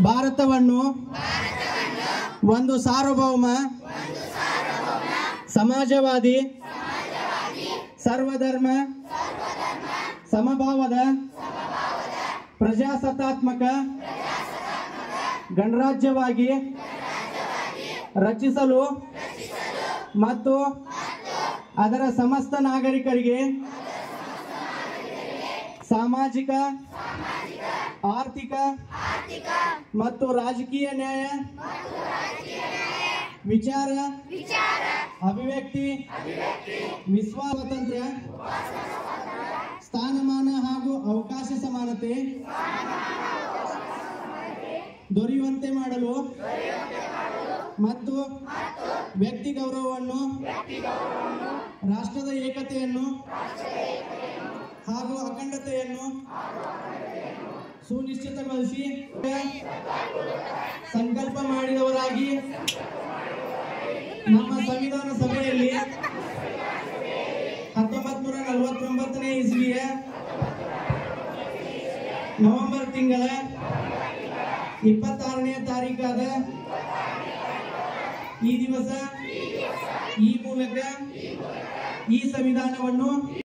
ಭಾರತವನ್ನು ಒಂದು ಸಾರ್ವಭೌಮ ಸಮಾಜವಾದಿ ಸರ್ವಧರ್ಮ ಸಮಭಾವದ ಪ್ರಜಾಸತ್ತಾತ್ಮಕ ಗಣರಾಜ್ಯವಾಗಿ ರಚಿಸಲು ಮತ್ತು ಅದರ ಸಮಸ್ತ ನಾಗರಿಕರಿಗೆ ಸಾಮಾಜಿಕ ಆರ್ಥಿಕ ಮತ್ತು ರಾಜಕೀಯ ನ್ಯಾಯ ವಿಚಾರ ಅಭಿವ್ಯಕ್ತಿ ವಿಶ್ವಾಸ ಸ್ವಾತಂತ್ರ್ಯ ಸ್ಥಾನಮಾನ ಹಾಗೂ ಅವಕಾಶ ಸಮಾನತೆ ದೊರೆಯುವಂತೆ ಮಾಡಲು ಮತ್ತು ವ್ಯಕ್ತಿ ಗೌರವವನ್ನು ರಾಷ್ಟ್ರದ ಏಕತೆಯನ್ನು ಹಾಗೂ ಅಖಂಡತೆಯನ್ನು ಸುನಿಶ್ಚಿತಗೊಳಿಸಿ ಸಂಕಲ್ಪ ಮಾಡಿದವರಾಗಿ ನಮ್ಮ ಸಂವಿಧಾನ ಸಭೆಯಲ್ಲಿ ಹತ್ತೊಂಬತ್ ನೂರ ನಲವತ್ತೊಂಬತ್ತನೇ ಇಸ್ವಿಯ ನವೆಂಬರ್ ತಿಂಗಳ ಇಪ್ಪತ್ತಾರನೇ ತಾರೀಕಾದ ಈ ದಿವಸ ಈ ಮೂಲಕ ಈ ಸಂವಿಧಾನವನ್ನು